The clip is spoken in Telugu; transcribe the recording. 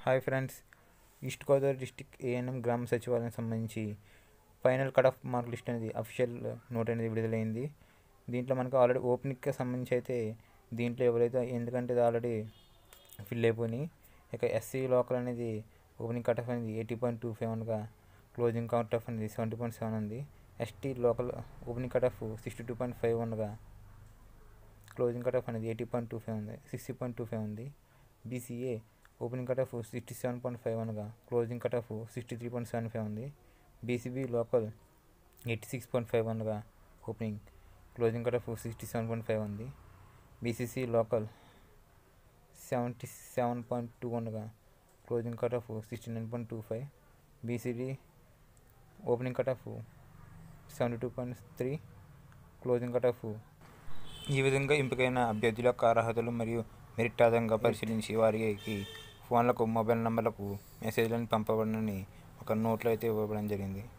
hi friends east Godavari district ANM గ్రామ సచివాలయం సంబంధించి final cut off mark list అనేది అఫీషియల్ నోట్ అనేది విడుదలైంది దీంట్లో మనకు ఆల్రెడీ ఓపెనింగ్కి సంబంధించి అయితే దీంట్లో ఎవరైతే ఎందుకంటే ఇది ఆల్రెడీ ఫిల్ అయిపోయినాయి ఇక ఎస్సీ లోకల్ అనేది ఓపెనింగ్ కట్ ఆఫ్ అనేది ఎయిటీ పాయింట్ టూ ఫైవ్ అనగా క్లోజింగ్ కట్ ఆఫ్ అనేది సెవెంటీ పాయింట్ సెవెన్ ఉంది ST local opening cut off sixty two point five అనగా క్లోజింగ్ కట్ ఆఫ్ అనేది ఎయిటీ పాయింట్ టూ ఫైవ్ ఉంది సిక్స్టీ పాయింట్ టూ ఫైవ్ ఉంది BCA opening cut off sixty seven point five అనగా closing cut off sixty three point seven five ఉంది BCB local eighty six point five అనగా opening closing cut off sixty seven point five ఉంది BCC local seventy seven point two అనగా closing cut off sixty nine point two five BCD opening cut off seventy two point three closing cut off ఈ విధంగా ఎంపికైన అభ్యర్థుల యొక్క అర్హతలు మరియు మెరిట్ ఆధారంగా పరిశీలించి వారికి ఫోన్లకు మొబైల్ నంబర్లకు మెసేజ్లను పంపబడని ఒక నోట్లో అయితే ఇవ్వబడడం జరిగింది